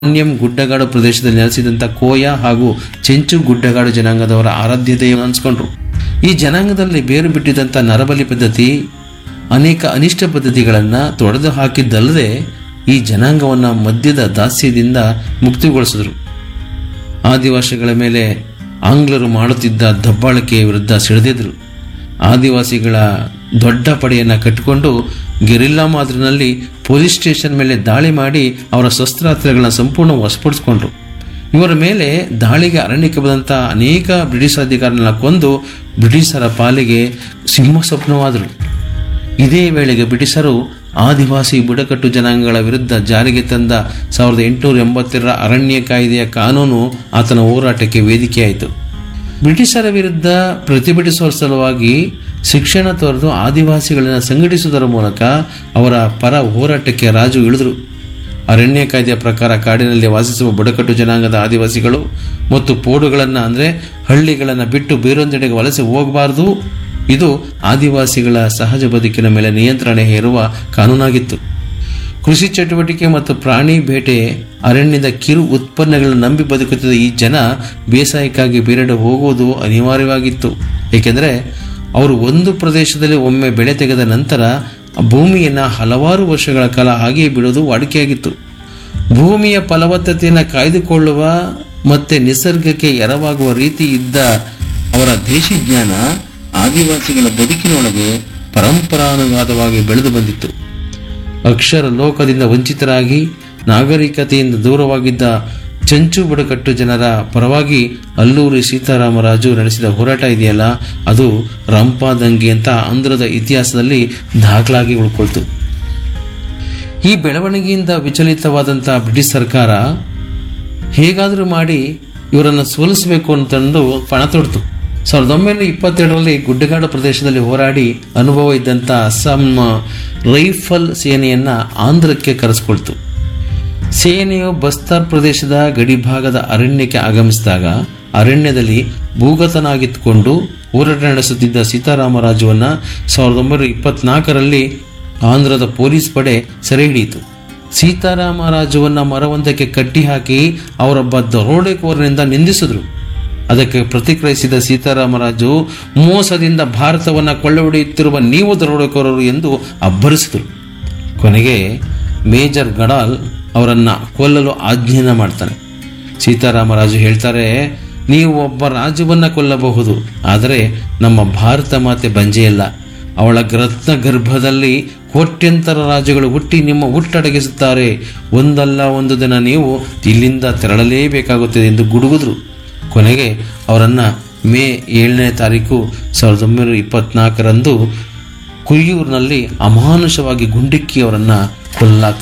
ಅರಣ್ಯಂ ಗುಡ್ಡಗಾಡು ಪ್ರದೇಶದಲ್ಲಿ ನೆಲೆಸಿದಂಥ ಕೋಯ ಹಾಗೂ ಚೆಂಚು ಗುಡ್ಡಗಾಡು ಜನಾಂಗದವರ ಆರಾಧ್ಯತೆಯನ್ನು ಅನ್ಸ್ಕೊಂಡ್ರು ಈ ಜನಾಂಗದಲ್ಲಿ ಬೇರು ಬಿಟ್ಟಿದ್ದಂಥ ನರಬಲಿ ಪದ್ಧತಿ ಅನೇಕ ಅನಿಷ್ಟ ಪದ್ಧತಿಗಳನ್ನು ತೊಡೆದು ಹಾಕಿದ್ದಲ್ಲದೆ ಈ ಜನಾಂಗವನ್ನು ಮದ್ಯದ ದಾಸ್ಯದಿಂದ ಮುಕ್ತಿಗೊಳಿಸಿದ್ರು ಆದಿವಾಸಿಗಳ ಮೇಲೆ ಆಂಗ್ಲರು ಮಾಡುತ್ತಿದ್ದ ದಬ್ಬಾಳಿಕೆಯ ವಿರುದ್ಧ ಸಿಡಿದಿದ್ರು ಆದಿವಾಸಿಗಳ ದೊಡ್ಡ ಪಡೆಯನ್ನು ಕಟ್ಟಿಕೊಂಡು ಗೆರಿಲ್ಲಾ ಮಾದರಿನಲ್ಲಿ ಪೊಲೀಸ್ ಸ್ಟೇಷನ್ ಮೇಲೆ ದಾಳಿ ಮಾಡಿ ಅವರ ಶಸ್ತ್ರಾಸ್ತ್ರಗಳನ್ನ ಸಂಪೂರ್ಣ ವಶಪಡಿಸ್ಕೊಂಡ್ರು ಇವರ ಮೇಲೆ ದಾಳಿಗೆ ಅರಣ್ಯಕ್ಕೆ ಬಂದಂಥ ಅನೇಕ ಬ್ರಿಟಿಷ್ ಅಧಿಕಾರಿಗಳನ್ನ ಕೊಂದು ಬ್ರಿಟಿಷರ ಪಾಲಿಗೆ ಸಿಂಹ ಸ್ವಪ್ನವಾದರು ಇದೇ ವೇಳೆಗೆ ಬ್ರಿಟಿಷರು ಆದಿವಾಸಿ ಬುಡಕಟ್ಟು ಜನಾಂಗಗಳ ವಿರುದ್ಧ ಜಾರಿಗೆ ತಂದ ಸಾವಿರದ ಎಂಟುನೂರ ಎಂಬತ್ತೆರಡರ ಅರಣ್ಯ ಕಾಯ್ದೆಯ ಕಾನೂನು ಆತನ ಹೋರಾಟಕ್ಕೆ ವೇದಿಕೆಯಾಯಿತು ಬ್ರಿಟಿಷರ ವಿರುದ್ಧ ಪ್ರತಿಭಟಿಸುವ ಸಲುವಾಗಿ ಶಿಕ್ಷಣ ತೊರೆದು ಆದಿವಾಸಿಗಳನ್ನು ಸಂಘಟಿಸುವುದರ ಮೂಲಕ ಅವರ ಪರ ಹೋರಾಟಕ್ಕೆ ರಾಜು ಇಳಿದರು ಅರಣ್ಯ ಕಾಯ್ದೆಯ ಪ್ರಕಾರ ಕಾಡಿನಲ್ಲಿ ವಾಸಿಸುವ ಬುಡಕಟ್ಟು ಜನಾಂಗದ ಆದಿವಾಸಿಗಳು ಮತ್ತು ಪೋಡುಗಳನ್ನು ಅಂದರೆ ಹಳ್ಳಿಗಳನ್ನು ಬಿಟ್ಟು ಬೇರೊಂದೆಡೆಗೆ ವಲಸೆ ಹೋಗಬಾರದು ಇದು ಆದಿವಾಸಿಗಳ ಸಹಜ ಬದುಕಿನ ಮೇಲೆ ನಿಯಂತ್ರಣ ಹೇರುವ ಕಾನೂನಾಗಿತ್ತು ಕೃಷಿ ಚಟುವಟಿಕೆ ಮತ್ತು ಪ್ರಾಣಿ ಬೇಟೆ ಅರಣ್ಯದ ಕಿರು ಉತ್ಪನ್ನಗಳನ್ನು ನಂಬಿ ಬದುಕುತ್ತಿದ್ದ ಈ ಜನ ಬೇಸಾಯಕ್ಕಾಗಿ ಬೇರೆಡೆ ಹೋಗುವುದು ಅನಿವಾರ್ಯವಾಗಿತ್ತು ಏಕೆಂದರೆ ಅವರು ಒಂದು ಪ್ರದೇಶದಲ್ಲಿ ಒಮ್ಮೆ ಬೆಳೆ ತೆಗೆದ ನಂತರ ಆ ಭೂಮಿಯನ್ನು ಹಲವಾರು ವರ್ಷಗಳ ಕಾಲ ಹಾಗೆಯೇ ಬಿಡೋದು ವಾಡಿಕೆಯಾಗಿತ್ತು ಭೂಮಿಯ ಫಲವತ್ತತೆಯನ್ನು ಕಾಯ್ದುಕೊಳ್ಳುವ ಮತ್ತೆ ನಿಸರ್ಗಕ್ಕೆ ಎರವಾಗುವ ರೀತಿ ಇದ್ದ ಅವರ ದೇಶಿ ಜ್ಞಾನ ಆದಿವಾಸಿಗಳ ಬದುಕಿನೊಳಗೆ ಪರಂಪರಾನುವಾದವಾಗಿ ಬೆಳೆದು ಬಂದಿತ್ತು ಅಕ್ಷರ ಲೋಕದಿಂದ ವಂಚಿತರಾಗಿ ನಾಗರಿಕತೆಯಿಂದ ದೂರವಾಗಿದ್ದ ಚಂಚು ಬುಡಕಟ್ಟು ಜನರ ಪರವಾಗಿ ಅಲ್ಲೂರಿ ಸೀತಾರಾಮರಾಜು ನಡೆಸಿದ ಹೋರಾಟ ಇದೆಯಲ್ಲ ಅದು ರಂಪಾದಂಗಿ ಅಂತ ಆಂಧ್ರದ ಇತಿಹಾಸದಲ್ಲಿ ದಾಖಲಾಗಿ ಉಳ್ಕೊಳ್ತು ಈ ಬೆಳವಣಿಗೆಯಿಂದ ವಿಚಲಿತವಾದಂಥ ಬ್ರಿಟಿಷ್ ಸರ್ಕಾರ ಹೇಗಾದರೂ ಮಾಡಿ ಇವರನ್ನು ಸೋಲಿಸಬೇಕು ಅಂತಂದು ಪಣ ತೊಡ್ತು ಸಾವಿರದ ಒಂಬೈನೂರ ಇಪ್ಪತ್ತೆರಡರಲ್ಲಿ ಗುಡ್ಡಗಾಡು ಪ್ರದೇಶದಲ್ಲಿ ಹೋರಾಡಿ ಅನುಭವ ಇದ್ದಂಥ ಅಸ್ಸಾಂ ರೈಫಲ್ ಸೇನೆಯನ್ನು ಆಂಧ್ರಕ್ಕೆ ಕರೆಸ್ಕೊಳ್ತು ಸೇನೆಯು ಬಸ್ತಾರ್ ಪ್ರದೇಶದ ಗಡಿಭಾಗದ ಅರಣ್ಯಕ್ಕೆ ಆಗಮಿಸಿದಾಗ ಅರಣ್ಯದಲ್ಲಿ ಭೂಗತನಾಗಿದ್ದುಕೊಂಡು ಹೋರಾಟ ನಡೆಸುತ್ತಿದ್ದ ಸೀತಾರಾಮರಾಜುವನ್ನ ಸಾವಿರದ ಒಂಬೈನೂರ ಇಪ್ಪತ್ನಾಲ್ಕರಲ್ಲಿ ಆಂಧ್ರದ ಪೊಲೀಸ್ ಪಡೆ ಸೆರೆ ಹಿಡಿಯಿತು ಸೀತಾರಾಮರಾಜುವನ್ನ ಮರವೊಂದಕ್ಕೆ ಕಟ್ಟಿ ಹಾಕಿ ಅವರೊಬ್ಬ ದರೋಡೆಕೋರನಿಂದ ನಿಂದಿಸಿದ್ರು ಅದಕ್ಕೆ ಪ್ರತಿಕ್ರಿಯಿಸಿದ ಸೀತಾರಾಮರಾಜು ಮೋಸದಿಂದ ಭಾರತವನ್ನು ಕೊಳ್ಳೆ ಹೊಡೆಯುತ್ತಿರುವ ನೀವು ದರೋಡೆಕೋರರು ಎಂದು ಅಬ್ಬರಿಸಿದರು ಕೊನೆಗೆ ಮೇಜರ್ ಗಡಾಲ್ ಅವರನ್ನ ಕೊಲ್ಲಲು ಆಜ್ಞೆಯನ್ನ ಮಾಡ್ತಾನೆ ಸೀತಾರಾಮರಾಜು ಹೇಳ್ತಾರೆ ನೀವು ಒಬ್ಬ ರಾಜವನ್ನ ಕೊಲ್ಲಬಹುದು ಆದರೆ ನಮ್ಮ ಭಾರತ ಮಾತೆ ಬಂಜೆಯಲ್ಲ ಅವಳ ರತ್ನ ಗರ್ಭದಲ್ಲಿ ಕೋಟ್ಯಂತರ ರಾಜುಗಳು ಹುಟ್ಟಿ ನಿಮ್ಮ ಹುಟ್ಟಡಗಿಸುತ್ತಾರೆ ಒಂದಲ್ಲ ಒಂದು ದಿನ ನೀವು ಇಲ್ಲಿಂದ ತೆರಳಲೇಬೇಕಾಗುತ್ತದೆ ಎಂದು ಗುಡುಗುದ್ರು ಕೊನೆಗೆ ಅವರನ್ನು ಮೇ ಏಳನೇ ತಾರೀಕು ಸಾವಿರದ ಒಂಬೈನೂರ ಇಪ್ಪತ್ನಾಲ್ಕರಂದು ಕುಯ್ಯೂರಿನಲ್ಲಿ ಅಮಾನುಷವಾಗಿ ಗುಂಡಿಕ್ಕಿ ಅವರನ್ನು ಕೊಲ್ಲಲಾಗ್ತದೆ